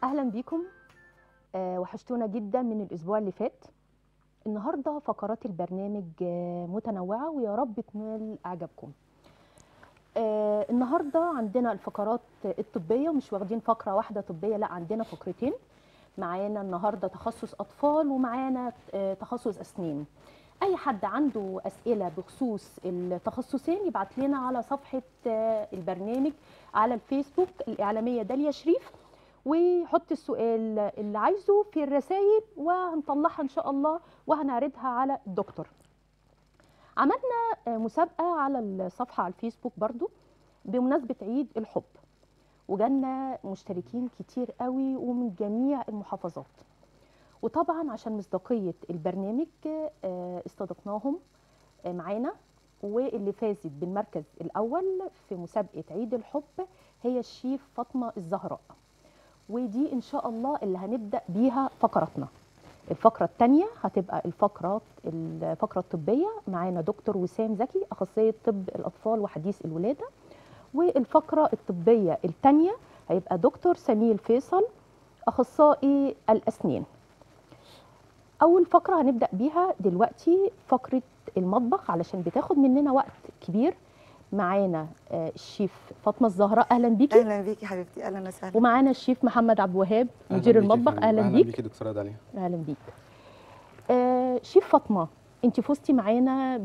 اهلا بيكم آه، وحشتونا جدا من الاسبوع اللي فات النهارده فقرات البرنامج آه، متنوعه ويا رب تنال اعجابكم آه، النهارده عندنا الفقرات الطبيه مش واخدين فقره واحده طبيه لا عندنا فقرتين معانا النهارده تخصص اطفال ومعانا آه، تخصص اسنان اي حد عنده اسئله بخصوص التخصصين يبعت لنا على صفحه آه، البرنامج على الفيسبوك الاعلاميه داليا شريف ويحط السؤال اللي عايزه في الرسائل وهنطلعها ان شاء الله وهنعرضها على الدكتور عملنا آه، مسابقه على الصفحه على الفيسبوك برضو بمناسبه عيد الحب وجالنا مشتركين كتير قوي ومن جميع المحافظات وطبعا عشان مصداقيه البرنامج آه، استضفناهم آه، معانا واللي فازت بالمركز الاول في مسابقه عيد الحب هي الشيف فاطمه الزهراء ودي ان شاء الله اللي هنبدا بيها فقراتنا الفقره الثانيه هتبقى الفقرات الفقره الطبيه معانا دكتور وسام زكي اخصائيه طب الاطفال وحديث الولاده والفقره الطبيه الثانيه هيبقى دكتور سمير فيصل اخصائي الاسنان اول فقره هنبدا بيها دلوقتي فقره المطبخ علشان بتاخد مننا وقت كبير معانا آه، الشيف فاطمه الزهراء اهلا بيكي اهلا بيكي حبيبتي اهلا وسهلا ومعانا الشيف محمد عبد الوهاب أهلاً مدير بيك يا المطبخ فندم. اهلا اهلا بيك بيكي دكتوره داليا اهلا بيك آه شيف فاطمه انت فزتي معانا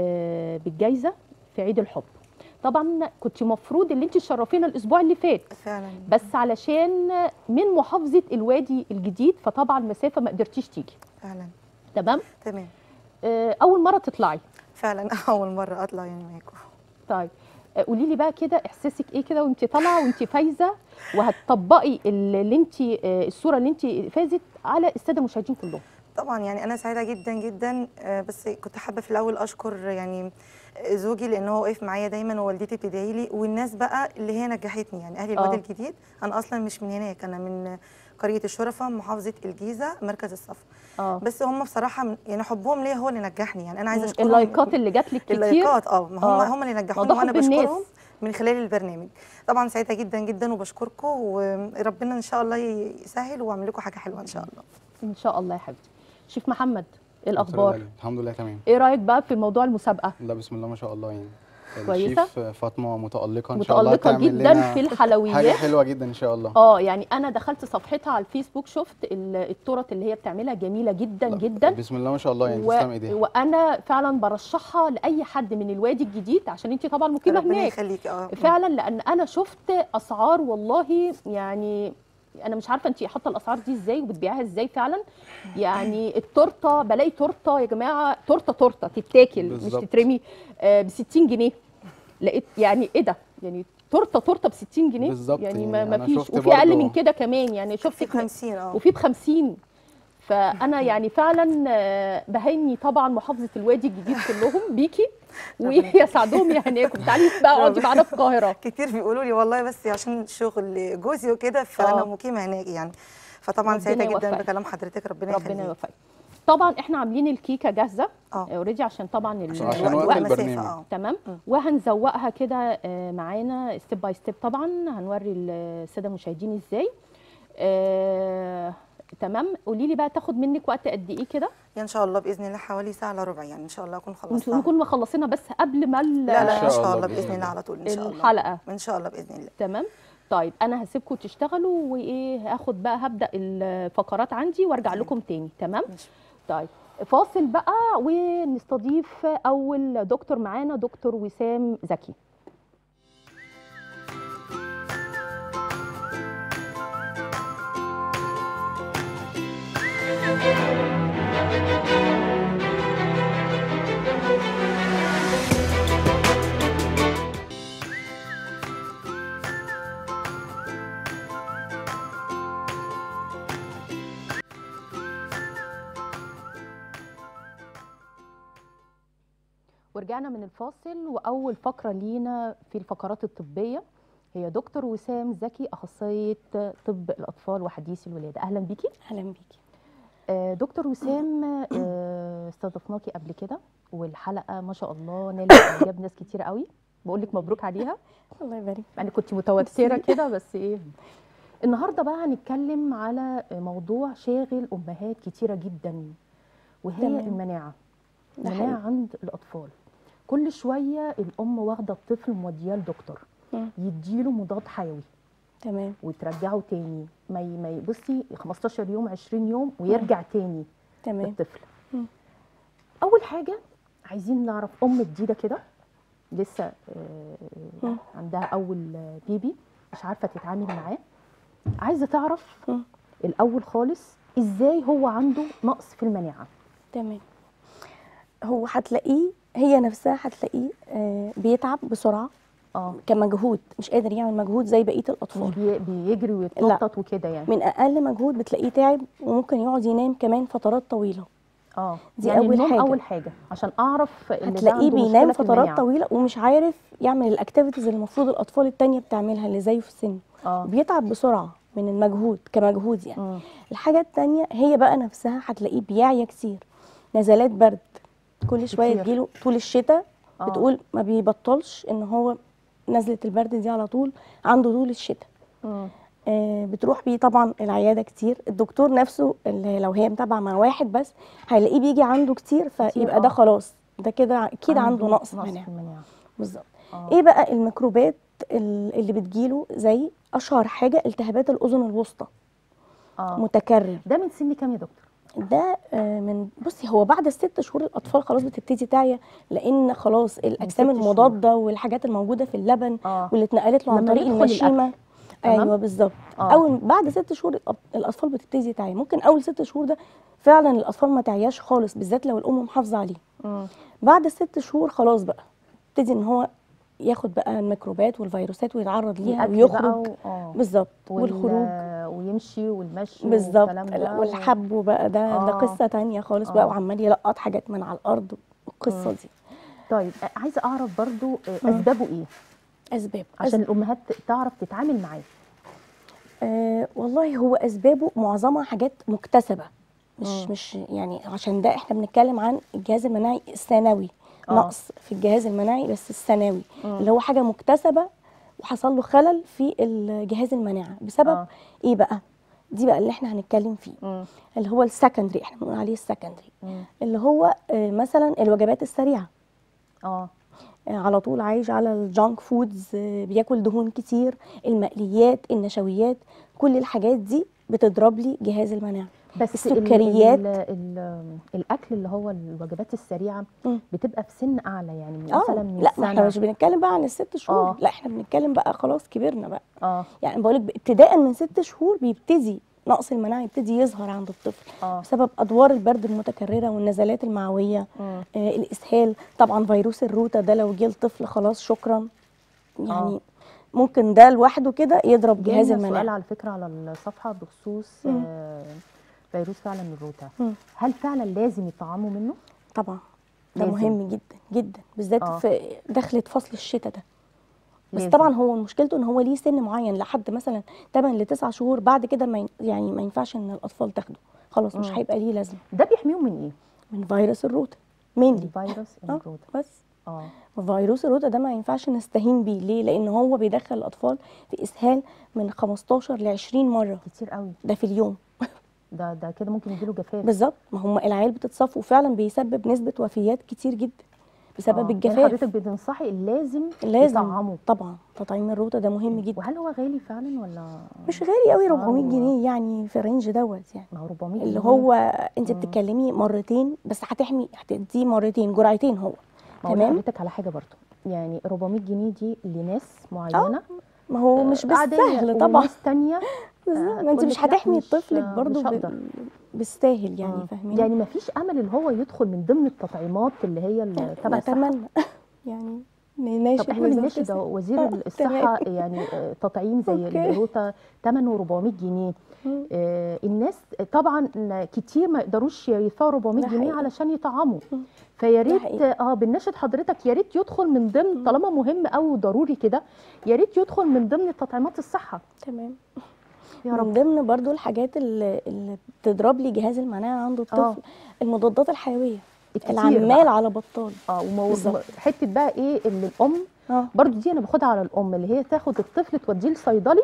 ب- بالجايزه في عيد الحب طبعا كنت مفروض ان انت تشرفينا الاسبوع اللي فات فعلا بس علشان من محافظه الوادي الجديد فطبعا مسافه ما قدرتيش تيجي فعلا تمام تمام آه اول مره تطلعي فعلا اول مره اطلع يعني معاكم طيب آه، قولي لي بقى كده احساسك ايه كده وانت طالعه وانت فايزه وهتطبقي اللي انت الصوره اللي انت فازت على الساده المشاهدين كلهم طبعا يعني انا سعيده جدا جدا آه، بس كنت حابه في الاول اشكر يعني زوجي لان هو وقف معايا دايما ووالدتي بتدعي لي والناس بقى اللي هي نجحتني يعني اهل الوادي آه. الجديد انا اصلا مش من هناك انا من قريه الشرفه محافظه الجيزه مركز الصف اه بس هم بصراحه من- يعني حبهم ليا هو اللي نجحني يعني انا عايزه اشكرهم اللايكات اللي جات لك كتير اللايكات اه ما هم آه. هم اللي نجحوني واضح وانا بالناس. بشكرهم من خلال البرنامج طبعا سعيده جدا جدا وبشكركم وربنا ان شاء الله يسهل واعمل لكم حاجه حلوه ان شاء الله ان شاء الله يا حبيبتي شيف محمد ايه دكتورة الاخبار داليا. الحمد لله تمام ايه رايك بقى في موضوع المسابقه لا بسم الله ما شاء الله يعني كويسة؟ الشيف فاطمه متالقه ان شاء الله متالقه تعمل جدا لنا في حاجه الحلويات حلوه جدا ان شاء الله اه يعني انا دخلت صفحتها على الفيسبوك شفت ال- التورت اللي هي بتعملها جميله جدا لا، جدا بسم الله ما شاء الله يعني و... تسلم ايديها وانا فعلا برشحها لاي حد من الوادي الجديد عشان انت طبعا مقيمه ربنا هناك يخليكي اه فعلا لان انا شفت اسعار والله يعني انا مش عارفه انت حاطه الاسعار دي ازاي وبتبيعها ازاي فعلا يعني التورته بلاقي تورته يا جماعه تورته تورته تتاكل مش بالظبط. تترمي ب 60 جنيه لقيت يعني ايه ده يعني تورته تورته ب 60 جنيه بالظبط، يعني ما, يعني ما أنا فيش شفت وفي اقل برضو- من كده كمان يعني شفت في 50 اه وفي ب 50 فانا يعني فعلا آه، بهني طبعا محافظه الوادي الجديد كلهم بيكي ويسعدهم يهنيكم تعالي بقى اقعدي معانا في القاهره كتير بيقولوا لي والله بس عشان شغل جوزي وكده فانا آه. مقيمه هناك يعني فطبعا ربنا سعيده جدا يوفقك. بكلام حضرتك ربنا ربنا يخليك يوفقك طبعا احنا عاملين الكيكه جاهزه اه اوريدي عشان طبعا ال- عشان- عشان الوقت وقت والمسافة، البرنامج. اه تمام مم. وهنزوقها كده آه، معانا ستيب باي ستيب طبعا هنوري الساده المشاهدين ازاي آه، تمام قولي لي بقى تاخد منك وقت قد ايه كده يعني ان شاء الله باذن الله حوالي ساعه الا ربع يعني ان شاء الله اكون خلصتها نكون مخلصينها بس قبل ما ال- لا لا إن ان شاء شاء الله الله بإذن باذن الله الله. على طول ان شاء الله الحلقه ان شاء الله باذن الله تمام طيب انا هسيبكم تشتغلوا وايه هاخد بقى هبدا الفقرات عندي وارجع تمام. لكم تاني تمام ماشي. طيب فاصل بقى ونستضيف اول دكتور معانا دكتور وسام زكي ورجعنا من الفاصل واول فقره لينا في الفقرات الطبيه هي دكتور وسام زكي اخصائيه طب الاطفال وحديث الولاده اهلا بيكي اهلا بيكي آه، دكتور وسام آه، استضفناكي قبل كده والحلقه ما شاء الله نالت اعجاب ناس كتير قوي بقول لك مبروك عليها الله يبارك يعني كنت متوتره ميرسي. كده بس ايه النهارده بقى هنتكلم على موضوع شاغل امهات كتيره جدا وهي تمام. المناعه ده المناعه حقيقي. عند الاطفال كل شويه الام واخده الطفل مودياه لدكتور مم. يديله مضاد حيوي تمام وترجعه تاني ما ي- ما ي- بصي 15 يوم 20 يوم ويرجع تاني تمام الطفل مم. اول حاجه عايزين نعرف ام جديده كده لسه آه، مم. عندها اول آه، بيبي مش عارفه تتعامل معاه عايزه تعرف مم. الاول خالص ازاي هو عنده نقص في المناعه تمام هو هتلاقيه هي نفسها هتلاقيه آه بيتعب بسرعه اه كمجهود مش قادر يعمل مجهود زي بقيه مش الاطفال بي- بيجري ويتنطط وكده يعني من اقل مجهود بتلاقيه تعب وممكن يقعد ينام كمان فترات طويله اه دي يعني أول النوم حاجة. اول حاجه عشان اعرف ان ده هتلاقيه عنده بينام مشكلة في فترات المناعة. طويله ومش عارف يعمل الاكتيفيتيز اللي المفروض الاطفال التانية بتعملها اللي زيه في السن اه بيتعب بسرعه من المجهود كمجهود يعني مم. الحاجه التانية هي بقى نفسها هتلاقيه بيعيا كتير نزلات برد كل شويه كتير. تجيله طول الشتاء آه. بتقول ما بيبطلش ان هو نزله البرد دي على طول عنده طول الشتاء مم. آه، بتروح بيه طبعا العياده كتير الدكتور نفسه اللي لو هي متابعه مع واحد بس هيلاقيه بيجي عنده كتير فيبقى آه. ده خلاص ده كده اكيد عنده نقص نقص مناعه في المناعه بالظبط آه. ايه بقى الميكروبات ال- اللي بتجيله زي اشهر حاجه التهابات الاذن الوسطى اه متكرر ده من سن كام يا دكتور ده آه، من بصي هو بعد الست شهور الاطفال خلاص بتبتدي تعيا لان خلاص الاجسام ست شهور. المضاده والحاجات الموجوده في اللبن اه واللي اتنقلت له عن لما طريق بيدخل المشيمه الأكل. تمام؟ ايوه بالظبط آه. اول بعد ست شهور الأط- الاطفال بتبتدي تعيا ممكن اول ست شهور ده فعلا الاطفال ما تعياش خالص بالذات لو الام محافظه عليه مم. بعد الست شهور خلاص بقى يبتدي ان هو ياخد بقى الميكروبات والفيروسات ويتعرض ليها الأكل بقى ويخرج و... اه بالظبط وال- والخروج ويمشي والمشي بالظبط والكلام ده والحب بقى ده ده آه. قصه تانية خالص بقى آه. وعمال يلقط حاجات من على الارض والقصه مم. دي طيب آه، عايزه اعرف برضو آه، مم. اسبابه ايه اسباب عشان أسباب. الامهات تعرف تتعامل معاه آه والله هو اسبابه معظمها حاجات مكتسبه مش مم. مش يعني عشان ده احنا بنتكلم عن الجهاز المناعي الثانوي آه. نقص في الجهاز المناعي بس الثانوي مم. اللي هو حاجه مكتسبه وحصل له خلل في الجهاز المناعي بسبب آه. ايه بقى دي بقى اللي احنا هنتكلم فيه مم. اللي هو السكندري احنا بنقول عليه السكندري مم. اللي هو آه، مثلا الوجبات السريعه اه آه، على طول عايش على الجانك فودز آه، بياكل دهون كتير المقليات النشويات كل الحاجات دي بتضرب لي جهاز المناعه بس ال- السكريات. ال ال الاكل اللي هو الوجبات السريعه مم. بتبقى في سن اعلى يعني اه مثلا من لا ما احنا سنة. مش بنتكلم بقى عن الست شهور آه. لا احنا بنتكلم بقى خلاص كبرنا بقى اه يعني بقول لك ابتداء من ست شهور بيبتدي نقص المناعه يبتدي يظهر عند الطفل اه بسبب ادوار البرد المتكرره والنزلات المعويه مم. آه الاسهال طبعا فيروس الروتا ده لو جه الطفل خلاص شكرا يعني آه. ممكن ده لوحده كده يضرب جهاز جالنا سؤال المناعه على فكره على الصفحه بخصوص مم. آه فيروس فعلا الروتا مم. هل فعلا لازم يطعموا منه طبعا ده لازم. مهم جدا جدا بالذات آه. في دخلة فصل الشتاء ده بس لازم. طبعا هو مشكلته ان هو ليه سن معين لحد مثلا 8 ل 9 شهور بعد كده ما ين- يعني ما ينفعش ان الاطفال تاخده خلاص مش مم. هيبقى ليه لازمه ده بيحميهم من ايه من فيروس الروتا مينلي الفيروس اه الروتا بس اه فيروس الروتا ده ما ينفعش نستهين بيه ليه لان هو بيدخل الاطفال في اسهال من 15 ل 20 مره كتير قوي ده في اليوم ده ده كده ممكن يجيله جفاف بالظبط ما هم العيال بتتصف وفعلا بيسبب نسبه وفيات كتير جدا بسبب آه. يعني الجفاف حضرتك بتنصحي لازم لازم يطعموا طبعا تطعيم الروتا ده مهم جدا وهل هو غالي فعلا ولا مش غالي قوي أسعاره- 400 جنيه يعني في الرينج دوت يعني ما هو 400 اللي جنيه. هو انت مم. بتتكلمي مرتين بس هتحمي هتديه مرتين جرعتين هو ما هو تمام. حضرتك على حاجه برضو يعني 400 جنيه دي لناس معينه ما هو مش عادية، بالسهل طبعا وناس تانية بالظبط ما انت هتقولك مش لا، هتحمي مش- طفلك برضو مش هقدر. بال- بالساهل يعني مم. فاهمين يعني ما فيش امل ان هو يدخل من ضمن التطعيمات اللي هي اللي تبع الصحه نتمنى يعني نناشد طب احنا وزارة بنناشد الصحة. أهو وزير آه، الصحه تمام. يعني آه، تطعيم زي أوكي. الروتا ثمنه 400 جنيه مم. آه، الناس طبعا كتير ما يقدروش يدفعوا 400 ده جنيه حقيقي. علشان يطعموا مم. فيا ده ريت حقيقي. اه بنناشد حضرتك يا ريت يدخل من ضمن طالما مهم قوي وضروري كده يا ريت يدخل من ضمن تطعيمات الصحه تمام يا من رب ضمن برضو الحاجات اللي, اللي بتضرب لي جهاز المناعه عند الطفل آه. المضادات الحيويه الكتير العمال بقى. على بطال اه ومو... بالظبط. حته بقى ايه اللي الام اه برضو دي انا باخدها على الام اللي هي تاخد الطفل توديه لصيدلي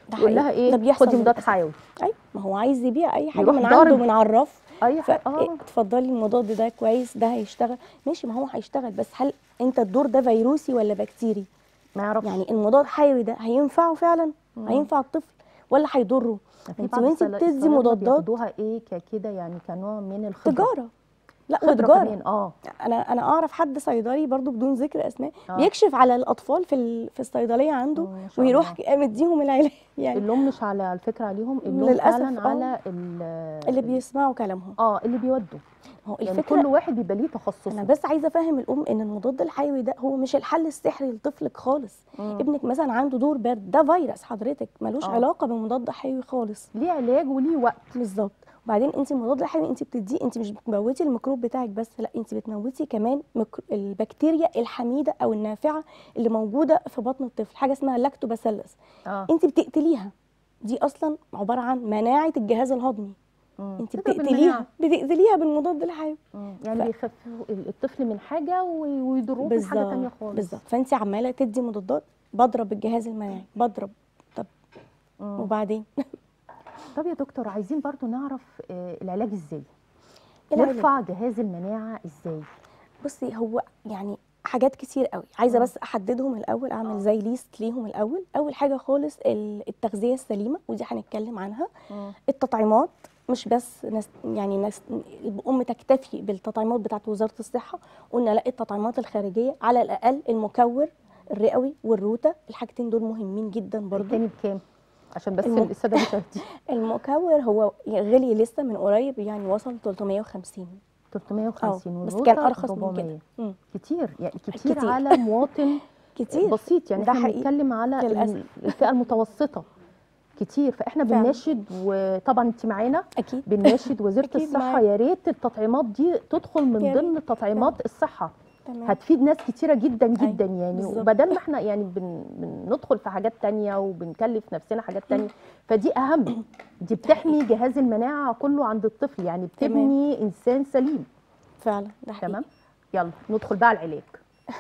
ده يقول لها حقيقي. ايه ده بيحصل خدي مضاد للأسف. حيوي ايوه ما هو عايز يبيع اي حاجه يروح من ضارب. عنده من على الرف اي حاجه اه اتفضلي المضاد ده كويس ده هيشتغل ماشي ما هو هيشتغل بس هل انت الدور ده فيروسي ولا بكتيري ما يعرفش يعني المضاد حيوي ده هينفعه فعلا مم. هينفع الطفل ولا هيضره في انت بعض وانت الصيدل- بتدي الصيادلة مضادات بياخدوها ايه كده يعني كنوع من الخبره تجاره لا خبره وتجاره كمان اه انا انا اعرف حد صيدلي برضو بدون ذكر اسماء آه. بيكشف على الاطفال في ال- في الصيدليه عنده مم، ما شاء ويروح الله. مديهم العلاج يعني اللوم مش على الفكره عليهم اللوم للأسف، فعلا آه. على ال- اللي بيسمعوا كلامهم اه اللي بيودوا هو يعني الفكره كل واحد بيبقى ليه تخصصه انا بس عايزه افهم الام ان المضاد الحيوي ده هو مش الحل السحري لطفلك خالص مم. ابنك مثلا عنده دور برد ده فيروس حضرتك ملوش آه. علاقه بمضاد حيوي خالص ليه علاج وليه وقت بالظبط وبعدين انت المضاد الحيوي انت بتديه انت مش بتموتي الميكروب بتاعك بس لا انت بتموتي كمان ميكرو... البكتيريا الحميده او النافعه اللي موجوده في بطن الطفل حاجه اسمها لاكتوباسيلس اه انت بتقتليها دي اصلا عباره عن مناعه الجهاز الهضمي مم. انت كده بتقتليها بالمناعة. بتقتليها بالمضاد الحيوي مم. يعني ف- بيخففوا الطفل من حاجه وي- ويضروه من حاجه تانية خالص بالظبط فانت عماله تدي مضادات بضرب الجهاز المناعي بضرب طب مم. وبعدين طب يا دكتور عايزين برضو نعرف آه، العلاج ازاي العلاج. نرفع جهاز المناعه ازاي بصي هو يعني حاجات كتير قوي عايزه مم. بس احددهم الاول اعمل آه. زي ليست ليهم الاول اول حاجه خالص ال- التغذيه السليمه ودي هنتكلم عنها التطعيمات مش بس ناس يعني ناس الام تكتفي بالتطعيمات بتاعت وزاره الصحه قلنا لا التطعيمات الخارجيه على الاقل المكور الرئوي والروته الحاجتين دول مهمين جدا برضو التاني بكام عشان بس الم- الساده المشاهدين المكور هو غلي لسه من قريب يعني وصل 350 350 اه بس والروتا كان ارخص من 400. كده مم. كتير يعني كتير, كتير. على مواطن كتير بسيط يعني ده احنا حقيقي. بنتكلم على للأسف. الفئه المتوسطه كتير فاحنا فعلا. بنناشد وطبعا انت معانا اكيد بنناشد وزيره أكيد الصحه معاك. يا ريت التطعيمات دي تدخل من يا ريت. ضمن تطعيمات الصحه تمام هتفيد ناس كتيره جدا أيوة، جدا يعني بالظبط. وبدل ما احنا يعني بن بندخل في حاجات تانية وبنكلف نفسنا حاجات تانية فدي اهم دي بتحمي جهاز المناعه كله عند الطفل يعني بتبني انسان سليم فعلا ده حقيقي تمام يلا ندخل بقى على العلاج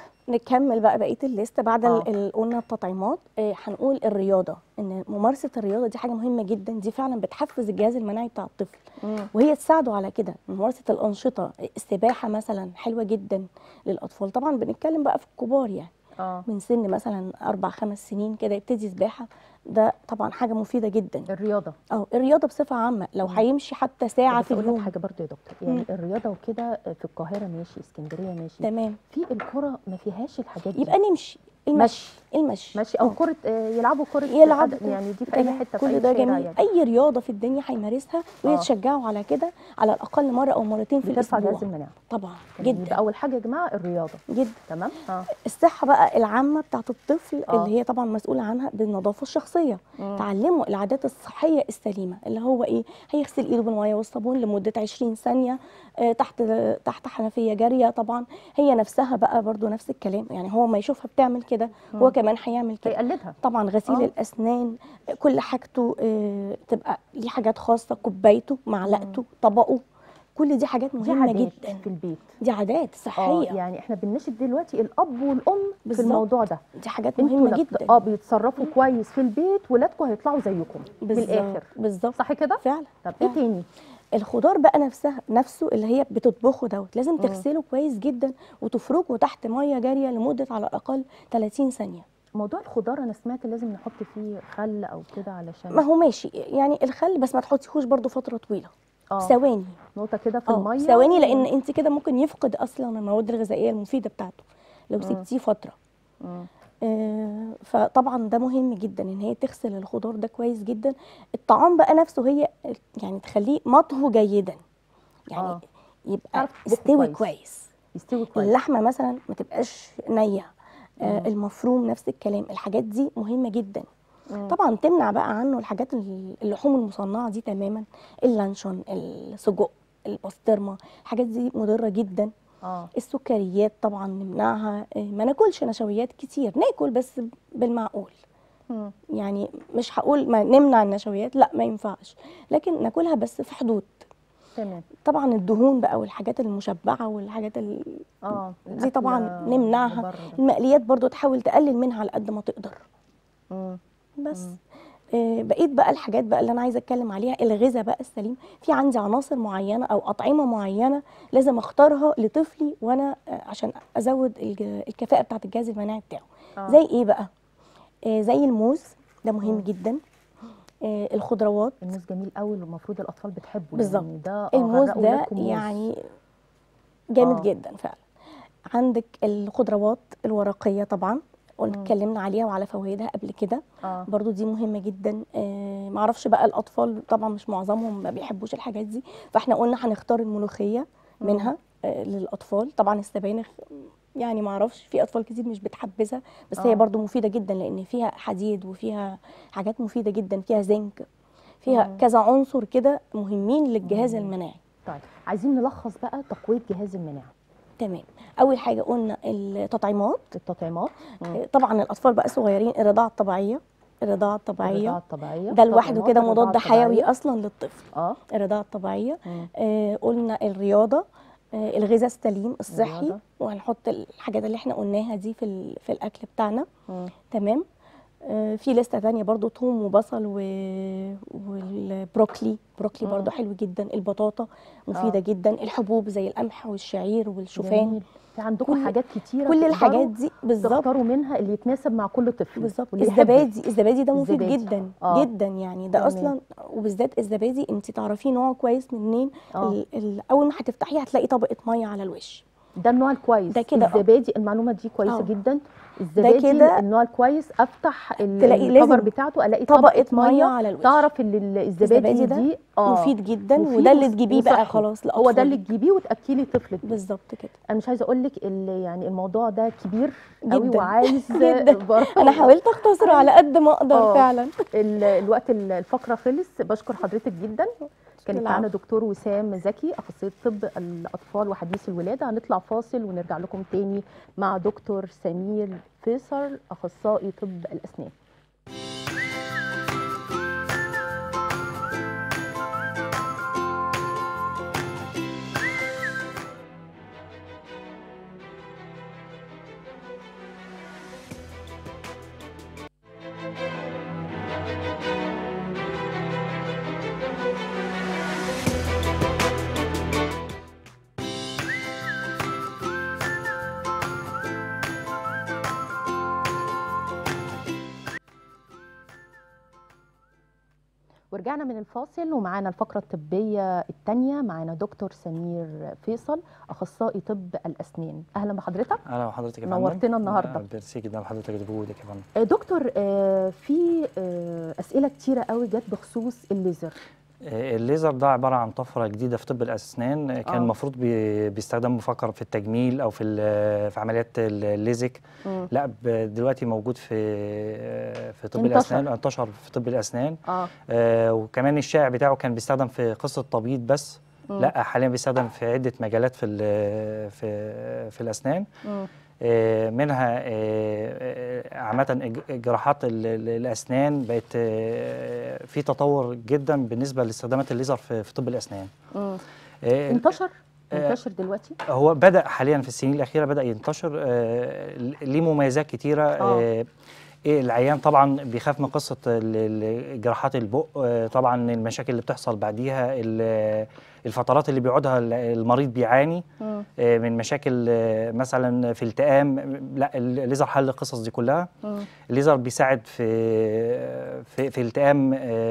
نكمل بقى بقيه الليست بعد آه. ال- ال- قلنا التطعيمات آه، هنقول الرياضه ان ممارسه الرياضه دي حاجه مهمه جدا دي فعلا بتحفز الجهاز المناعي بتاع الطفل وهي تساعده على كده ممارسه الانشطه السباحه مثلا حلوه جدا للاطفال طبعا بنتكلم بقى في الكبار يعني اه من سن مثلا اربع خمس سنين كده يبتدي سباحه ده طبعا حاجه مفيده جدا الرياضه اه الرياضه بصفه عامه لو مم. هيمشي حتى ساعه بس في اقول لك اليوم حاجه برضو يا دكتور يعني مم. الرياضه وكده في القاهره ماشي اسكندريه ماشي تمام في الكره ما فيهاش الحاجات دي يبقى نمشي المشي المشي ماشي او آه. كره آه، يلعبوا كره يلعب قدم، يعني دي في اي تمام. حته في كل اي ده شارع جميل يعني اي رياضه في الدنيا هيمارسها وهي آه. تشجعه على كده على الاقل مره او مرتين في بترفع الاسبوع جهاز المناعه طبعا تمام. يبقى جدا اول حاجه يا جماعه الرياضه جدا تمام اه الصحه بقى العامه بتاعت الطفل آه. اللي هي طبعا مسؤوله عنها بالنظافه الشخصيه مم. تعلمه العادات الصحيه السليمه اللي هو ايه هيغسل ايده بالميه والصابون لمده 20 ثانيه آه، تحت تحت حنفيه جاريه طبعا هي نفسها بقى برضو نفس الكلام يعني هو ما يشوفها بتعمل كده هو مم. كمان هيعمل كده هيقلدها طبعا غسيل آه. الاسنان كل حاجته آه، تبقى ليه حاجات خاصه كوبايته معلقته طبقه كل دي حاجات دي مهمه عادات جدا في البيت دي عادات اه صحيه يعني احنا بنناشد دلوقتي الاب والام في بالظبط. الموضوع ده دي حاجات انتوا مهمه لما جدا اه بيتصرفوا كويس في البيت ولادكم هيطلعوا زيكم بالظبط بالاخر بالظبط صح كده فعلا طب ايه فعلا. تاني الخضار بقى نفسها نفسه اللي هي بتطبخه دوت لازم مم. تغسله كويس جدا وتفركه تحت ميه جاريه لمده على الاقل 30 ثانيه موضوع الخضار انا سمعت لازم نحط فيه خل او كده علشان ما هو ماشي يعني الخل بس ما تحطيهوش برضو فتره طويله اه ثواني نقطه كده في اه الميه ثواني و- لان انت كده ممكن يفقد اصلا المواد الغذائيه المفيده بتاعته لو مم. سبتيه فتره مم. آه، فطبعا ده مهم جدا ان هي تغسل الخضار ده كويس جدا الطعام بقى نفسه هي يعني تخليه مطهو جيدا يعني آه. يبقى تعرف تطبخه استوي كويس. كويس يستوي كويس اللحمه مثلا ما تبقاش نيه آه مم. المفروم نفس الكلام الحاجات دي مهمه جدا مم. طبعا تمنع بقى عنه الحاجات ال- اللحوم المصنعه دي تماما اللانشون السجق البسطرمه الحاجات دي مضره جدا اه السكريات طبعا نمنعها آه، ما ناكلش نشويات كتير ناكل بس بالمعقول مم. يعني مش هقول ما نمنع النشويات لا ما ينفعش لكن ناكلها بس في حدود تمام طبعا الدهون بقى والحاجات المشبعه والحاجات ال- اه دي الأكل طبعا نمنعها بره ده. المقليات برضو تحاول تقلل منها على قد ما تقدر مم. بس آه، بقيت بقى الحاجات بقى اللي انا عايزه اتكلم عليها الغذاء بقى السليم في عندي عناصر معينه او اطعمه معينه لازم اختارها لطفلي وانا آه، عشان ازود الج- الكفاءه بتاعه الجهاز المناعي بتاعه آه. زي ايه بقى آه، زي الموز ده مهم مم. جدا آه، الخضروات الموز جميل قوي والمفروض الاطفال بتحبه بالظبط. يعني ده آه، الموز غرقوا ده ولادكم موز. يعني جامد آه. جدا فعلا عندك الخضروات الورقيه طبعا قلنا مم. اتكلمنا عليها وعلى فوائدها قبل كده اه برضو دي مهمة جدا آه معرفش بقى الأطفال طبعا مش معظمهم ما بيحبوش الحاجات دي فاحنا قلنا هنختار الملوخية مم. منها آه للأطفال طبعا السبانخ يعني معرفش في أطفال كتير مش بتحبذها بس آه. هي برضو مفيدة جدا لأن فيها حديد وفيها حاجات مفيدة جدا فيها زنك فيها مم. كذا عنصر كده مهمين للجهاز مم. المناعي طيب عايزين نلخص بقى تقويه جهاز المناعه تمام أول حاجة قلنا التطعيمات التطعيمات مم. آه، طبعا الأطفال بقى صغيرين الرضاعة الطبيعية الرضاعة الطبيعية الرضاعه الطبيعيه ده لوحده التطعيمات، كده الرضاعة مضاد حيوي الطبيعية. اصلا للطفل اه الرضاعه الطبيعيه مم. آه قلنا الرياضه آه الغذاء السليم الصحي الرياضة. وهنحط الحاجات اللي احنا قلناها دي في ال- في الاكل بتاعنا مم. تمام آه في لسته تانية برضو ثوم وبصل و... والبروكلي بروكلي مم. برضو حلو جدا البطاطا مفيده آه. جدا الحبوب زي القمح والشعير والشوفان جميل. في عندكم كل- حاجات كتيره كل تقدروا الحاجات دي بالظبط تختاروا منها اللي يتناسب مع كل طفل بالظبط واللي يحبه. الزبادي الزبادي ده مفيد الزبادي. جدا آه. جدا يعني ده تمام. اصلا وبالذات الزبادي انت تعرفيه نوع كويس منين آه. ال- ال- اول ما هتفتحيه هتلاقي طبقه ميه على الوش ده النوع الكويس ده كده، آه. الزبادي المعلومه دي كويسه آه. جدا الزبادي كده النوع الكويس افتح ال- تلاقي الكفر لازم بتاعته الاقي طبقه ميه على الوش تعرف ان ال- الزبادي الزبادي ده دي اه مفيد جدا مفيد وده اللي وص- تجيبيه بقى وصحي. خلاص هو ده اللي لأطفالك. تجيبيه وتاكلي طفلك بيه. بالظبط كده انا مش عايزه اقول لك يعني الموضوع ده كبير قوي جداً. وعايز جداً. برضه انا حاولت اختصره على قد ما اقدر آه. فعلا ال- الوقت ال- الفقره خلص بشكر حضرتك جدا كانت العفو. معانا دكتور وسام زكي اخصائيه طب الاطفال وحديث الولاده هنطلع فاصل ونرجع لكم تاني مع دكتور سمير فيصل اخصائي طب الاسنان ورجعنا من الفاصل ومعانا الفقرة الطبية الثانية معانا دكتور سمير فيصل أخصائي طب الأسنان أهلا بحضرتك اهلا بحضرتك يا فندم نورتنا النهاردة. آه، ميرسي جدا لحضرتك بوجودك يا فندم آه، دكتور آه، في آه، أسئلة كتيرة قوي جت بخصوص الليزر آه، الليزر ده عباره عن طفره جديده في طب الاسنان آه، كان آه. المفروض بي- بيستخدم مفكر في التجميل او في ال- في عمليات الليزك مم. لا ب- دلوقتي موجود في آه، في طب انتشر. الاسنان انتشر في طب الاسنان اه آه، وكمان الشائع بتاعه كان بيستخدم في قصه تبييض بس مم. لا حاليا بيستخدم في عده مجالات في ال- في في الاسنان مم. آه، منها آه، آه، عامة إج- جراحات ال- ال- الأسنان بقت آه، في تطور جدا بالنسبة لاستخدامات الليزر في في طب الأسنان مم. آه، انتشر آه، انتشر دلوقتي هو بدأ حاليا في السنين الأخيرة بدأ ينتشر آه، ليه مميزات كتيرة آه. آه، إيه العيان طبعا بيخاف من قصة ال- ال- جراحات البق آه، طبعا المشاكل اللي بتحصل بعديها ال- الفترات اللي بيقعدها ال- المريض بيعاني مم. آه، من مشاكل آه، مثلا في التئام لا الليزر حل القصص دي كلها مم. الليزر بيساعد في في, في التئام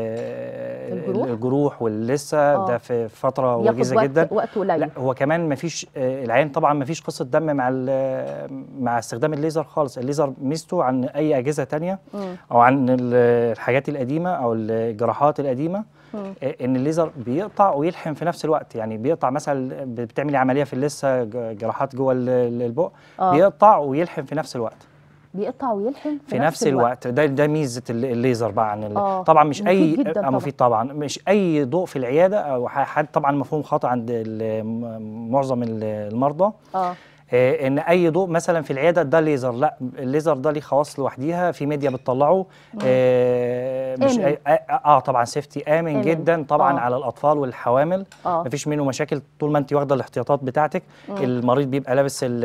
آه، الجروح؟ الجروح واللثه آه. ده في فتره ياخد وجيزه وقت جدا وقت قليل لا هو كمان مفيش آه، العين طبعا مفيش قصه دم مع ال- مع استخدام الليزر خالص الليزر ميزته عن اي اجهزه تانية مم. او عن ال- الحاجات القديمه او الجراحات القديمه مم. آه، ان الليزر بيقطع ويلحم في نفس الوقت يعني بيقطع مثلا بتعملي عمليه في اللثه ج- جراحات جوه ال- ال- البق آه. بيقطع ويلحم في نفس الوقت بيقطع ويلحم في نفس الوقت ده ده ميزه ال- الليزر بقى عن ال- آه، طبعا مش اي مفيد جداً آه، طبعاً. مفيد طبعا مش اي ضوء في العياده او ح- حد طبعا مفهوم خاطئ عند ال- م- معظم ال- المرضى اه آه، ان اي ضوء مثلا في العياده ده ليزر لا الليزر ده ليه خواص لوحديها في ميديا بتطلعه آه مش آمن. اه, آه طبعا سيفتي امن, آمن. جدا طبعا آه. على الاطفال والحوامل اه مفيش منه مشاكل طول ما انت واخده الاحتياطات بتاعتك المريض بيبقى لابس ال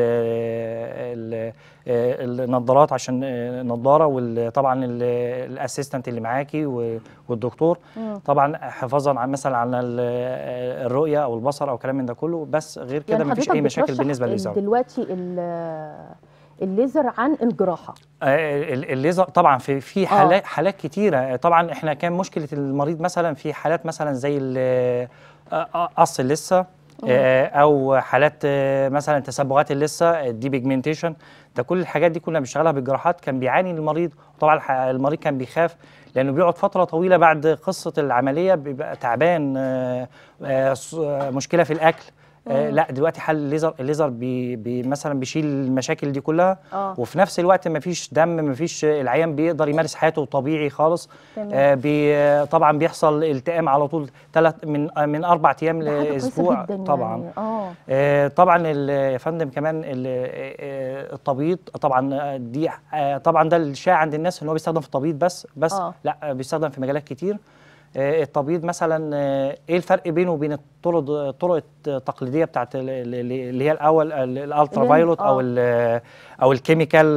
ال النظارات عشان النضاره وطبعا الاسيستنت اللي معاكي و- والدكتور طبعا حفاظا عن مثلا عن ال- الرؤيه او البصر او كلام من ده كله بس غير كده مفيش حضرتك اي مشاكل بترشح بالنسبه للليزر دلوقتي ال- الليزر عن الجراحه آه، ال- الليزر طبعا في في حالات حالات كتيره طبعا احنا كان مشكله المريض مثلا في حالات مثلا زي ال- آه، آه، قص اللثه آه، او حالات آه، مثلا تسبغات اللثه الدي بيجمنتيشن ده كل الحاجات دي كنا بنشتغلها بالجراحات كان بيعاني المريض وطبعا الح- المريض كان بيخاف لانه بيقعد فتره طويله بعد قصه العمليه بيبقى تعبان آه، آه، ص- آه، مشكله في الاكل آه لا دلوقتي حل الليزر الليزر بي بي مثلا بيشيل المشاكل دي كلها آه. وفي نفس الوقت ما فيش دم ما فيش العيان بيقدر يمارس حياته طبيعي خالص تمام. آه بي آه، طبعا بيحصل التئام على طول ثلاث من آه، من اربع ايام ده حاجه كويسه لاسبوع جدا طبعا يعني. اه آه، طبعا ال- يا فندم كمان ال- آه، التبييض طبعا آه، دي آه، طبعا ده الشائع عند الناس ان هو بيستخدم في التبييض بس بس آه. لا آه، بيستخدم في مجالات كتير آه، التبييض مثلا آه، ايه الفرق بينه وبين الطرق الطرق التقليديه بتاعت ال- ال- اللي هي الاول ال- الالترا فايلوت او آه. ال او الكيميكال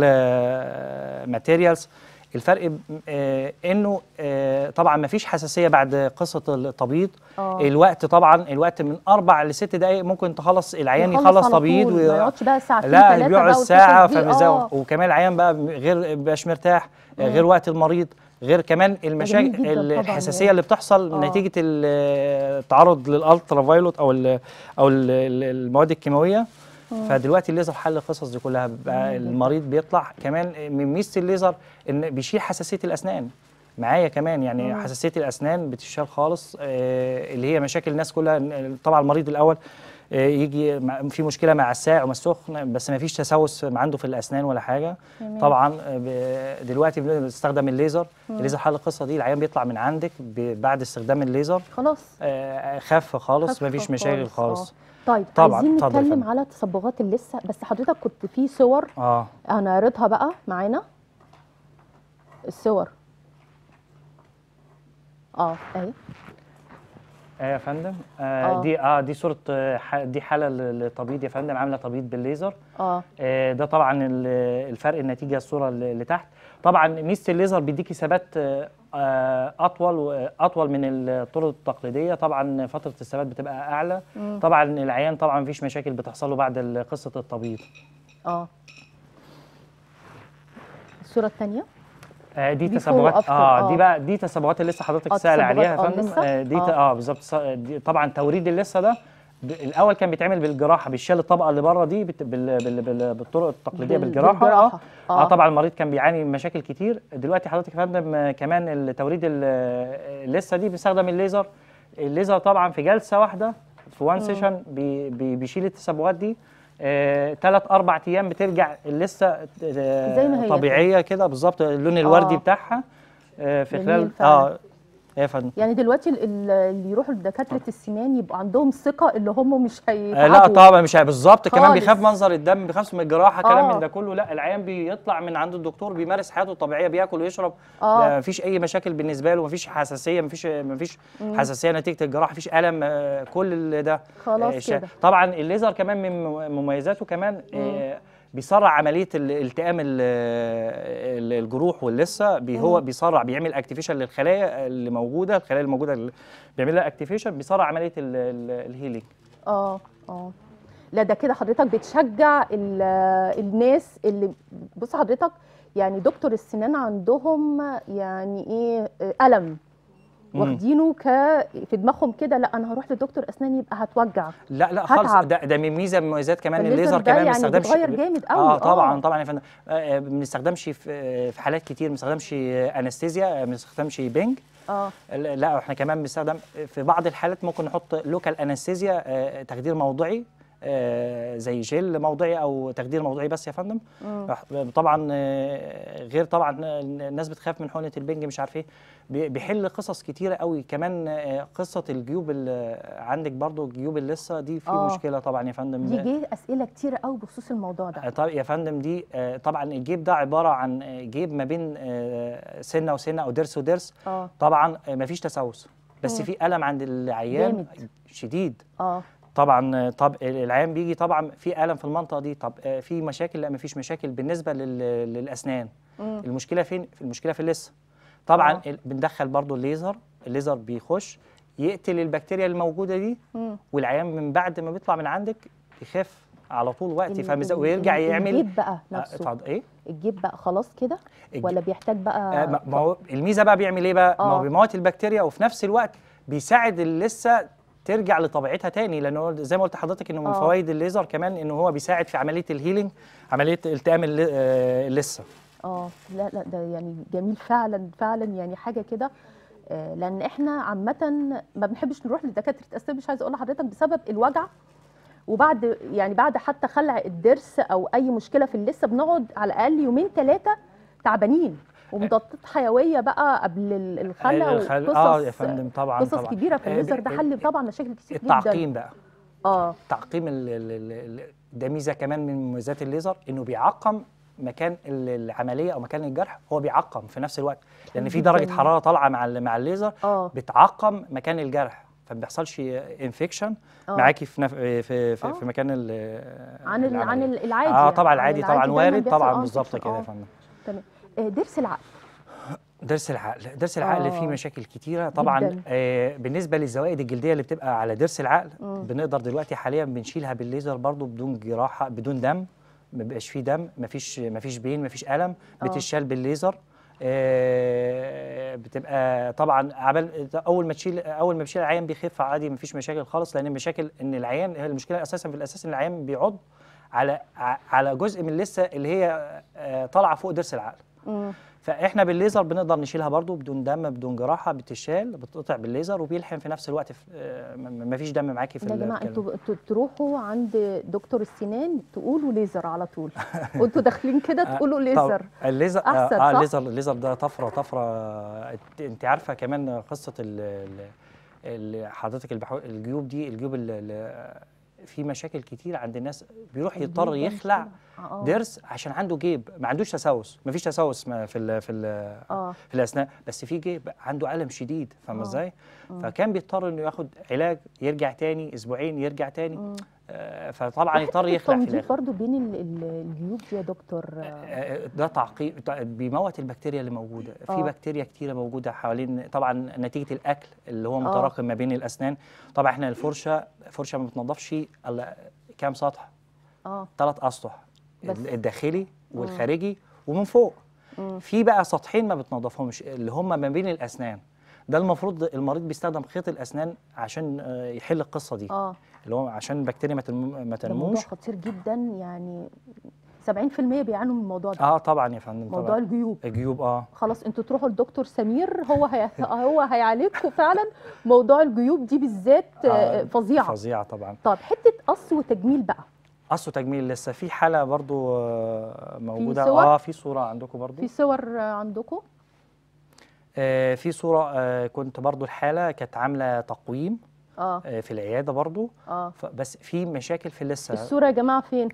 ماتيريالز الفرق آه، انه آه، طبعا ما فيش حساسيه بعد قصه التبييض آه. الوقت طبعا الوقت من اربع لست دقائق ممكن تخلص العيان يخلص يخلص على تبييض طول، وي- ما يقعدش بقى ساعتين لا ثلاثة بيقعد بقى ساعه والقصص دي. فمزاوي آه. وكمان العيان بقى غير مبقاش مرتاح غير وقت المريض غير كمان جدا المشاكل طبعاً الحساسيه يعني. اللي بتحصل آه. نتيجه ال- التعرض للالترا فايلوت او ال او ال المواد الكيماويه فدلوقتي الليزر حل القصص دي كلها بقى المريض بيطلع كمان من ميزه الليزر ان بيشيل حساسيه الاسنان معايا كمان يعني حساسيه الاسنان بتشال خالص آه، اللي هي مشاكل الناس كلها طبعا المريض الاول آه، يجي مع- في مشكله مع الساع ومع السخن بس ما فيش تسوس عنده في الاسنان ولا حاجه طبعا آه، ب- دلوقتي بنستخدم الليزر الليزر حل القصه دي العيان بيطلع من عندك ب- بعد استخدام الليزر خلاص آه، خف خالص ما فيش خف مشاكل خالص آه. طيب طبعاً، عايزين اتفضل يا نتكلم فندم. على تصبغات اللثه بس حضرتك كنت في صور اه هنعرضها بقى معانا الصور اه اهي ايه يا فندم آه آه. دي اه دي صوره آه، ح- دي حاله للتبييض يا فندم عامله تبييض بالليزر اه آه، ده طبعا ال- الفرق النتيجه الصوره اللي اللي تحت طبعا ميزه الليزر بيديكي ثبات آه، آه، اطول و- اطول من الطرق التقليديه طبعا فتره الثبات بتبقى اعلى طبعا العيان طبعا مفيش مشاكل بتحصل له بعد ال- قصه التبييض اه الصوره الثانيه آه، دي Before تسبغات after، اه آه. دي بقى دي تسبغات اللي لسه حضرتك آه، سائل عليها يا تسبغات، آه، فندم لسه؟ آه، دي ت- آه. اه بالظبط ص- دي- طبعا توريد اللثه ده ب- الاول كان بيتعمل بالجراحه بيشال الطبقه اللي بره دي بت- بال- بال- بال- بالطرق التقليديه بال- بالجراحه, بالجراحة، اه آه. اه طبعا المريض كان بيعاني من مشاكل كتير دلوقتي حضرتك يا فندم آه، كمان التوريد ال- اللثه دي بيستخدم الليزر الليزر طبعا في جلسه واحده في وان سيشن بي بي بيشيل التسبغات دي ثلاث اربع ايام بترجع اللثه آه، زي ما هي طبيعيه كده بالظبط اللون الوردي آه. بتاعها آه، في جميل خلال فعلا. اه إيه يا فندم يعني دلوقتي ال- ال- اللي يروحوا لدكاتره السنان يبقى عندهم ثقه اللي هم مش آه هيتعبوا لا طبعا مش بالظبط كمان خالص. بيخاف منظر الدم بيخاف من الجراحه كلام آه. من ده كله لا العيان بيطلع من عند الدكتور بيمارس حياته الطبيعيه بياكل ويشرب آه. لا مفيش اي مشاكل بالنسبه له مفيش حساسيه مفيش مفيش حساسيه نتيجه الجراحه مفيش الم آه، كل اللي ده خلاص آه، ش- كده. طبعا الليزر كمان من مميزاته كمان آه، بيسرع عمليه ال- التئام ال- ال- الجروح واللثه بي هو بيسرع بيعمل اكتيفيشن للخلايا اللي موجوده الخلايا الموجوده اللي بيعمل لها اكتيفيشن بيسرع عمليه ال- ال- الهيلينج اه اه لا ده كده حضرتك بتشجع ال- الناس اللي بص حضرتك يعني دكتور السنان عندهم يعني ايه آه، الم واخدينه ك في دماغهم كده لا انا هروح لدكتور اسنان يبقى هتوجع لا لا خالص هتعب. ده ده من ميزه من مميزات كمان فالليزر الليزر ده كمان ما يعني بيستخدمش بيتغير جامد قوي، اه طبعا آه. طبعا يا فندم آه، آه، ما بنستخدمش في آه، في حالات كتير ما بنستخدمش انستيزيا ما بنستخدمش بنج اه لا احنا كمان بنستخدم في بعض الحالات ممكن نحط لوكال انستيزيا آه، تخدير موضعي آه، زي جل موضعي او تخدير موضعي بس يا فندم مم. طبعا آه، غير طبعا الناس بتخاف من حقنه البنج مش عارف ايه بي- بيحل قصص كتيره قوي كمان آه، قصه الجيوب اللي عندك برضو جيوب اللثه دي في آه. مشكله طبعا يا فندم دي جه اسئله كتيره قوي بخصوص الموضوع ده آه، طب يا فندم دي آه، طبعا الجيب ده عباره عن آه، جيب ما بين آه، سنه وسنه او ضرس وضرس اه طبعا آه، مفيش تسوس بس مم. في الم عند العيان جامد. شديد اه طبعا آه، طب العيان بيجي طبعا في الم في المنطقه دي طب آه، في مشاكل لا مفيش مشاكل بالنسبه لل- للاسنان مم. المشكله فين المشكله في اللثه طبعا آه. ال- بندخل برضو الليزر الليزر بيخش يقتل البكتيريا الموجوده دي مم. والعيان من بعد ما بيطلع من عندك يخف على طول وقت ال- فمز... ال- ويرجع ال- يعمل الجيب بقى آه، نفسه اتفضل ايه الجيب بقى خلاص كده الج- ولا بيحتاج بقى آه، ما ما هو الميزه بقى بيعمل ايه بقى؟ ما آه. هو بيموت البكتيريا وفي نفس الوقت بيساعد اللثه ترجع لطبيعتها تاني لانه هو زي ما قلت لحضرتك انه من آه. فوائد الليزر كمان انه هو بيساعد في عمليه الهيلينج عمليه التئام الل- آه، اللثه اه لا لا ده يعني جميل فعلا فعلا يعني حاجه كده آه، لان احنا عامه ما بنحبش نروح لدكاتره اسنان مش عايزه اقول لحضرتك بسبب الوجع وبعد يعني بعد حتى خلع الضرس او اي مشكله في اللثه بنقعد على الاقل يومين ثلاثه تعبانين ومضادات حيويه بقى قبل ال- الخلع الخل- وقصص اه يا فندم طبعا قصص طبعا كبيره في آه، الليزر ب- ده ب- حل طبعا مشاكل كتير جدا التعقيم بقى اه تعقيم ال ال ال ال ده ميزه كمان من مميزات الليزر انه بيعقم مكان ال- العمليه او مكان الجرح هو بيعقم في نفس الوقت لان في جداً. درجه حراره طالعه مع ال- مع الليزر اه بتعقم مكان الجرح فما بيحصلش انفكشن آه. معاكي في نف... في في, آه. في مكان ال- عن ال- عن العملية. ال- العادي اه طبعا عن العادي العادي طبعا دايماً وارد بيحصل طبعا آه بالظبط infection. كده يا آه. فندم تمام آه، ضرس العقل ضرس العقل ضرس العقل آه. فيه مشاكل كتيره طبعا جداً. آه بالنسبه للزوائد الجلديه اللي بتبقى على ضرس العقل مم. بنقدر دلوقتي حاليا بنشيلها بالليزر برضو بدون جراحه بدون دم ما بيبقاش فيه دم مفيش مفيش بين مفيش الم آه. بتشال بالليزر آه بتبقى طبعا عبال اول ما تشيل اول ما بتشيل العيان بيخف عادي مفيش مشاكل خالص لان المشاكل ان العيان هي المشكله اساسا في الاساس ان العيان بيعض على ع- على جزء من اللثه اللي هي آه، طالعه فوق ضرس العقل مم. فاحنا بالليزر بنقدر نشيلها برضو بدون دم بدون جراحه بتشال بتقطع بالليزر وبيلحم في نفس الوقت في آه، م- م- مفيش دم معاكي في يا ال- جماعه في انتوا انتوا تروحوا عند دكتور السنان تقولوا ليزر على طول وانتوا داخلين كده تقولوا ليزر طب الليزر أحسن، اه صح؟ الليزر الليزر ده طفره طفره انت- انت عارفه كمان قصه ال ال- ال- حضرتك البحو... الجيوب دي الجيوب ال- ال- في مشاكل كتير عند الناس بيروح يضطر الجيوب ده يخلع مشكلة. آه. ضرس عشان عنده جيب ما عندوش تسوس ما فيش تسوس ما في ال في ال اه في الاسنان بس في جيب عنده الم شديد فاهمه آه. ازاي فكان بيضطر انه ياخد علاج يرجع تاني اسبوعين يرجع تاني مم. آه فطبعا يضطر يخلع في التنظيف الاخر برضو بين ال- ال- الجيوب دي يا دكتور آه، آه، ده تعقيم تع- بيموت البكتيريا اللي موجوده في آه. بكتيريا كتيره موجوده حوالين طبعا نتيجه الاكل اللي هو آه. متراكم ما بين الاسنان طبعا احنا الفرشه فرشه ما بتنضفش الا كام سطح اه ثلاث اسطح بس. الداخلي والخارجي ومن فوق مم. في بقى سطحين ما بتنضفهمش اللي هم ما بين الاسنان ده المفروض المريض بيستخدم خيط الاسنان عشان آه، يحل القصه دي اه اللي هو عشان البكتيريا ما تنمو- ما ده موضوع تنموش خطير جدا يعني 70% بيعانوا من الموضوع ده اه طبعا يا فندم موضوع طبعا الجيوب الجيوب اه خلاص انتوا تروحوا لدكتور سمير هو هي... هو هيعالجكم فعلا موضوع الجيوب دي بالذات آه، آه، فظيعه فظيعه طبعا طب حته قص وتجميل بقى قص وتجميل لسه في حاله برضو آه، موجوده صور؟ اه في صوره عندكم برضو في صور آه، عندكم آه في صوره آه كنت برضو الحاله كانت عامله تقويم اه آه في العياده برضو اه ف- بس في مشاكل في اللثه الصوره يا جماعه فين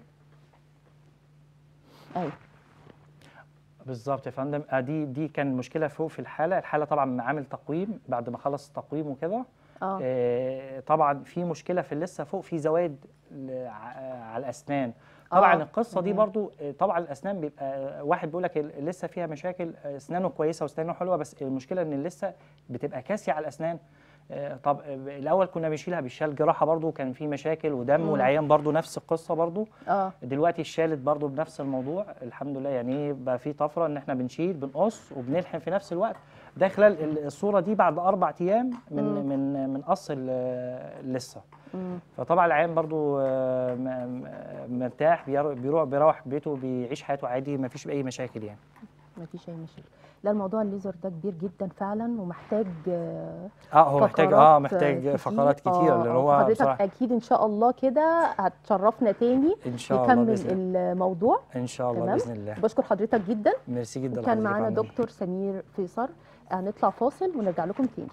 ايوه بالظبط يا فندم آه دي دي كان مشكله فوق في الحاله الحاله طبعا عامل تقويم بعد ما خلص التقويم وكده اه آه طبعا في مشكله في اللثه فوق في زوايد ل- ع- على الاسنان طبعا آه، القصه دي تمام. برضو آه، طبعا الاسنان بيبقى آه، واحد بيقول لك ال- لسه فيها مشاكل آه، اسنانه كويسه واسنانه حلوه بس المشكله ان اللثه بتبقى كاسيه على الاسنان آه، طب آه، الاول كنا بنشيلها بالشال جراحه برضو كان في مشاكل ودم مم. والعيان برضو نفس القصه برضو اه دلوقتي الشالت برضو بنفس الموضوع الحمد لله يعني ايه بقى في طفره ان احنا بنشيل بنقص وبنلحم في نفس الوقت ده خلال ال- الصوره دي بعد اربع ايام من مم. من من قص ال- اللثه مم. فطبعا العيان برضو آه، م- م- مرتاح بير- بيروح بيروح بيته بيعيش حياته عادي ما فيش اي مشاكل يعني مفيش اي مشاكل لا الموضوع الليزر ده كبير جدا فعلا ومحتاج آه، اه هو محتاج اه فقرات محتاج كتير. فقرات كتير آه، لان آه، هو حضرتك بصراحه اكيد ان شاء الله كده هتشرفنا تاني ان شاء الله نكمل باذن الله الموضوع ان شاء الله تمام؟ باذن الله بشكر حضرتك جدا ميرسي جدا وكان لحضرتك معانا عمرو. دكتور سمير فيصل هنطلع فاصل ونرجع لكم تاني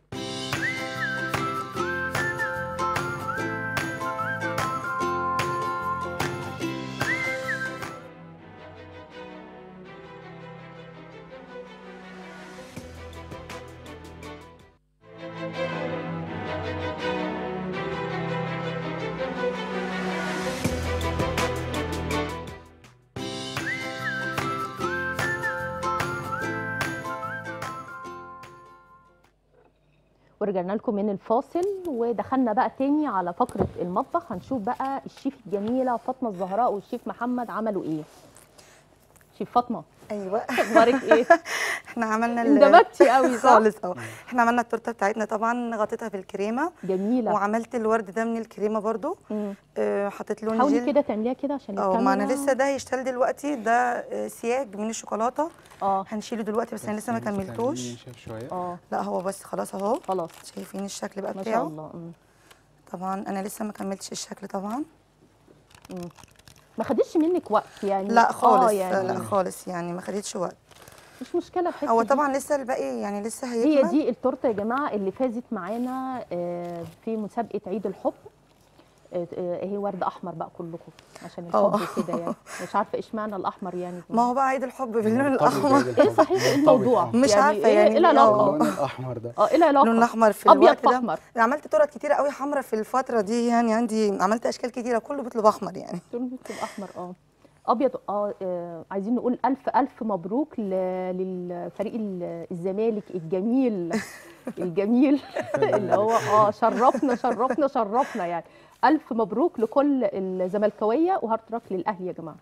ورجعنا لكم من الفاصل ودخلنا بقى تاني على فقرة المطبخ هنشوف بقى الشيف الجميلة فاطمة الزهراء والشيف محمد عملوا ايه شيف فاطمة ايوه اخبارك ايه احنا عملنا ال- اندمجتي قوي صح خالص اه احنا عملنا التورته بتاعتنا طبعا غطيتها بالكريمه جميلة وعملت الورد ده من الكريمه برضو مم. آه، حطيت لون حاولي جل كده تعمليها كده عشان اه ما انا الكاميرا. لسه ده هيشتغل دلوقتي ده آه، سياج من الشوكولاته اه هنشيله دلوقتي بس انا لسه ما بس تعمليه كملتوش شاف شويه اه لا هو بس خلاص اهو خلاص شايفين الشكل بقى ما شاء بتاعه الله مم. طبعا انا لسه ما كملتش الشكل طبعا ما خدتش منك وقت يعني لا خالص آه يعني لا خالص يعني ما خدتش وقت مش مشكلة الحتة هو دي. طبعا لسه الباقي يعني لسه هي هيكمل دي التورته يا جماعه اللي فازت معانا آه، في مسابقه عيد الحب آه، آه، هي ورد احمر بقى كلكم عشان اه. الحب كده يعني مش عارفه اشمعنى الاحمر يعني ما هو بقى عيد الحب باللون مرتبط الاحمر بعيد ايه الحب. صحيح ايه مرتبط، الموضوع آه. مش عارفة ايه يعني ايه ليه؟ العلاقه اللون الاحمر ده اه ايه العلاقه اللون الاحمر في ابيض الوقت في ده احمر أنا عملت تورت كتيره قوي حمراء في الفتره دي يعني عندي عملت اشكال كتيره كله بيطلب احمر يعني لون بيكتب احمر اه ابيض اه آه، عايزين نقول الف الف مبروك ل- للفريق ال- الزمالك الجميل الجميل اللي هو اه شرفنا شرفنا شرفنا يعني الف مبروك لكل الزملكاويه وهارد لك للاهلي يا جماعه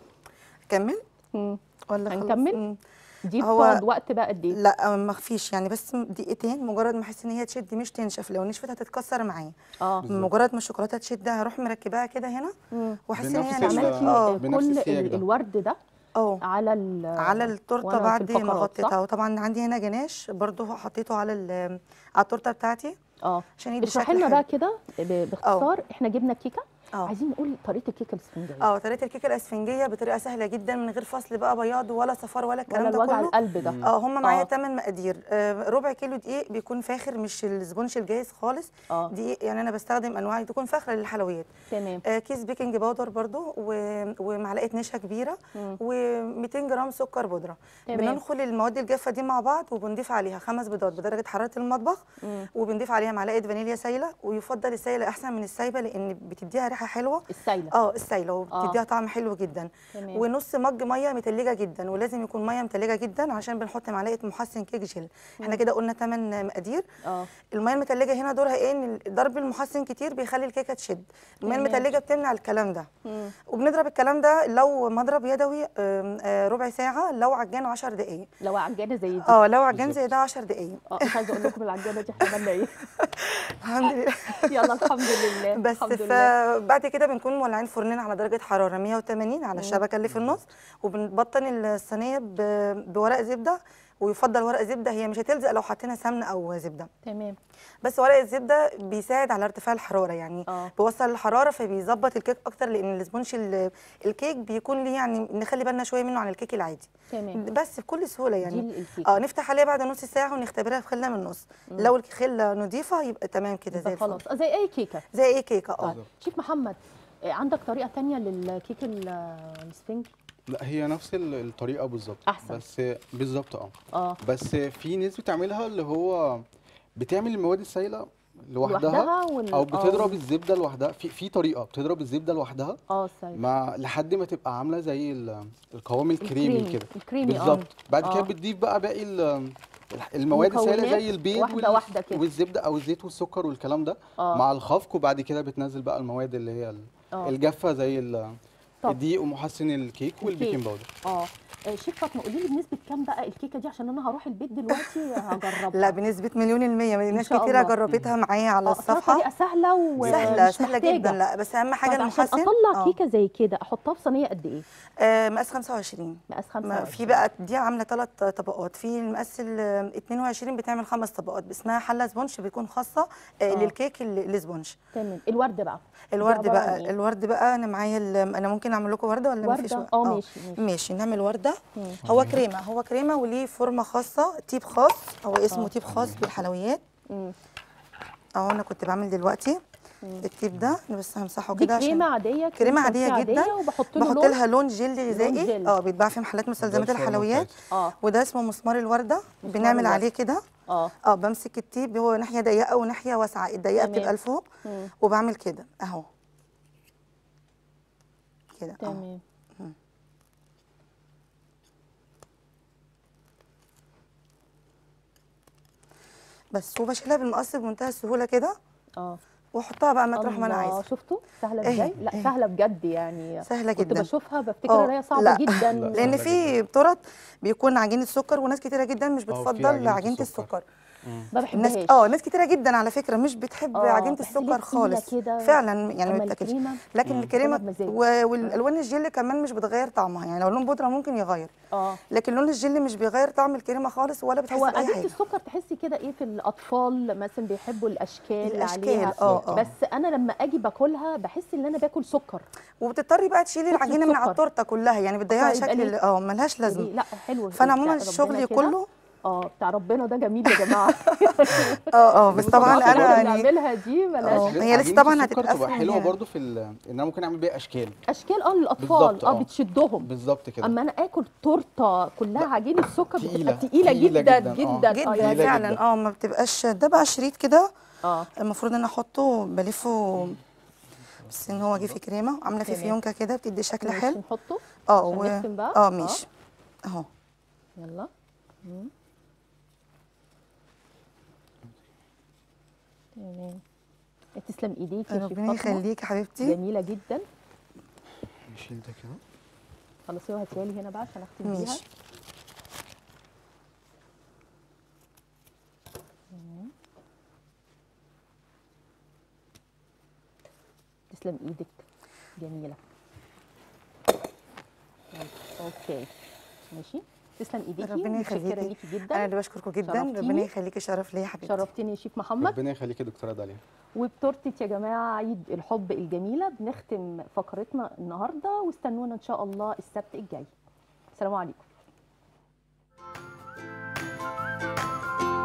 كمل مم. ولا خلاص؟ هنكمل؟ مم. دي هو- بتقعد وقت بقى قد ايه لا ما فيش يعني بس دقيقتين مجرد ما احس ان هي تشد مش تنشف لو نشفت هتتكسر معايا اه بالظبط. مجرد ما الشوكولاته تشد هروح مركباها كده هنا مم. واحس ان بنفس هي ال- نشفت عملتي اه بنفس كل السياج ال- ده. الورد ده اه على ال على التورته وأنا في بعد ما الفقرات، صح؟ غطيتها وطبعا عندي هنا جناش برضو حطيته على ال- على التورته بتاعتي اه عشان يدي اشرحي شكل لنا حلو. بقى كده ب- باختصار احنا جبنا كيكه اه عايزين نقول طريقه الكيكه الاسفنجيه اه طريقه الكيكه الاسفنجيه بطريقه سهله جدا من غير فصل بقى بياض ولا صفار ولا الكلام ولا ده الوجع كله القلب ده اه هم معايا آه. 8 مقادير آه ربع كيلو دقيق بيكون فاخر مش السبونش الجاهز خالص اه دقيق يعني انا بستخدم انواع تكون فاخره للحلويات تمام آه كيس بيكنج باودر برضو و... ومعلقه نشا كبيره مم. و200 جرام سكر بودره تمام. بننخل المواد الجافه دي مع بعض وبنضيف عليها خمس بيضات بدرجه حراره المطبخ مم. وبنضيف عليها معلقه فانيليا سايله ويفضل السايله احسن من السايبه لان بتديها ريحه حلوه السايله اه السايله وبتديها طعم حلو جدا تمام ونص مج ميه متلجه جدا ولازم يكون ميه متلجه جدا عشان بنحط معلقه محسن كيك جل احنا كده قلنا 8 مقادير اه الميه المتلجه هنا دورها ايه ان ضرب المحسن كتير بيخلي الكيكه تشد الميه تمام. المتلجه بتمنع الكلام ده مم. وبنضرب الكلام ده لو مضرب يدوي آم، آه، ربع ساعه لو عجان 10 دقائق لو عجانه زي دي اه لو عجان زي ده 10 دقائق اه مش عايزه اقول لكم العجانه دي احنا عملنا ايه الحمد لله يلا الحمد لله بس الحمد لله فبعد كده بنكون مولعين فرننا على درجه حراره 180 على الشبكه اللي في النص وبنبطن الصينيه ب- بورق زبده ويفضل ورق زبده هي مش هتلزق لو حطينا سمنه او زبده تمام بس ورق الزبده بيساعد على ارتفاع الحراره يعني اه بيوصل الحراره فبيظبط الكيك اكتر لان السبونش ال- الكيك بيكون ليه يعني نخلي بالنا شويه منه عن الكيك العادي تمام بس بكل سهوله دي يعني الكيكه اه نفتح عليها بعد نص ساعه ونختبرها في خله من النص مم. لو الخله نضيفه يبقى تمام كده زي يبقى الفل خلاص آه، زي اي كيكه زي اي كيكه اه طيب شيف محمد آه، عندك طريقه تانية للكيك ال- السفنج لا هي نفس ال- الطريقه بالظبط أحسن. بس بالظبط اه اه بس في ناس بتعملها اللي هو بتعمل المواد السائله لوحدها لوحدها وال... او آه، بتضرب الزبده لوحدها في في طريقه بتضرب الزبده لوحدها اه السايب مع لحد ما تبقى عامله زي ال- القوام الكريمي الكريمي كده الكريمي بالظبط بعد آه. كده بتضيف بقى باقي ال- المواد السائله المكونات زي البيض واحدة واحدة كده. والزبده او الزيت والسكر والكلام ده اه مع الخفق وبعد كده بتنزل بقى المواد اللي هي ال- اه الجافه زي ال- طب. الدقيق ومحسن الكيك والبيكنج باودر اه آه، شيف فاطمه قولي لي بنسبه كام بقى الكيكه دي عشان انا هروح البيت دلوقتي هجربها لا بنسبه مليون المية ناس شاء كتيره الله. جربتها معايا على آه، أصلها الصفحه طريقه سهله ومش سهله سهله محتاجة. جدا لا بس اهم حاجه طب عشان المحسن اطلع آه. كيكه زي كده احطها في صينيه قد ايه آه مقاس 25 مقاس ما 25 في بقى دي عامله ثلاث طبقات في المقاس ال 22 بتعمل خمس طبقات اسمها حله سبونج بتكون خاصه آه آه. للكيك ال- السبونج تمام الورد بقى دي الورد عبارة عن بقى إيه؟ الورد بقى انا معايا ال- انا ممكن اعمل لكم ورده ولا مفيش ورده ورد؟ اه ماشي ماشي ماشي نعمل ورده مم. هو كريمه هو كريمه وليه فورمه خاصه تيب خاص هو اسمه آه. تيب خاص بالحلويات مم. اهو انا كنت بعمل دلوقتي التيب ده انا بس همسحه دي كده عشان كريمه عاديه كريمه عاديه شانتيه جدا وبحط له بحط لون لها لون جل غذائي جل. اه بيتباع في محلات مستلزمات ده الفورمة الحلويات بتاعتها. اه وده اسمه مسمار الورده مسمار بنعمل الوردة. عليه كده اه اه بمسك التيب هو ناحيه ضيقه وناحيه واسعه الضيقه تمام. بتبقى لفوق مم. وبعمل كده اهو كده اهو تمام بس وبشيلها بالمقص بمنتهى السهوله كده اه واحطها بقى مطرح ما انا الله، عايزه شفتوا سهله إيه، ازاي لا إيه. سهله بجد يعني سهله كنت جدا بشوفها بفتكر آه، ان هي صعبه لا. جدا لا. لان سهلة في تورت بيكون عجينه سكر وناس كتيره جدا مش في بتفضل عجينة عجينه السكر. السكر ما الناس بحبهاش اه ناس كتيره جدا على فكره مش بتحب آه، عجينه بحس إن هي السكر تقيلة خالص كده. فعلا يعني أما ما بتاكلش الكريمة لكن الكريمه بمزاج. و- والالوان الجل كمان مش بتغير طعمها يعني لو لون بودره ممكن يغير اه لكن لون الجل مش بيغير طعم الكريمه خالص ولا بتحس هو باي عجينه حاجه السكر تحسي كده ايه في الاطفال مثلا بيحبوا الاشكال اللي الأشكال، عليها آه، آه. بس انا لما اجي باكلها بحس ان انا باكل سكر وبتضطري بقى تشيلي كتر العجينه من على السكر. التورته كلها يعني بتضيعي يبقى شكل ليه؟ ال- اه ملهاش لازمه لا حلو فانا بتاع عموما ربنا شغلي كده. كله اه بتاع ربنا ده جميل يا جماعه اه اه بس طبعا الوصفات انا اللي يعني بنعملها دي ملهاش آه. عجينة هي لسه طبعاً السكر هتتقسم تبقى حلوه يعني. برضو في ال- ان انا ممكن اعمل بيها اشكال اشكال اه للاطفال بالظبط، اه آه. بتشدهم بالظبط كده اما انا اكل تورته كلها عجينه السكر بتبقى تقيلة. تقيله تقيلة جدا جداً، آه. جدا جدا اه تقيلة يعني فعلا جداً. اه ما بتبقاش ده بقى شريط كده اه المفروض ان انا احطه بلفه بس ان هو جه في كريمه عامله فيه تمام. فيونكه كده بتدي شكل ماشي حلو نحطه اه عشان و... نختم بقى اه ماشي اهو يلا مم. تمام تسلم ايديك يا شيف ربنا فاطمة. يخليك يا حبيبتي جميله جدا نشيل ده كده خلاص هاتيها لي هنا بقى عشان اختم بيها ماشي تسلم ايدك جميله يلا اوكي ماشي تسلم ايديكي ربنا متشكره يخليكي ليكي انا جدا اللي بشكركم جدا شرفتيني. ربنا يخليكي شرف ليا يا حبيبتي شرفتني يا شيف محمد ربنا يخليك يا دكتوره داليا وبتورتة يا جماعة عيد الحب الجميلة بنختم فقرتنا النهاردة واستنونا إن شاء الله السبت الجاي السلام عليكم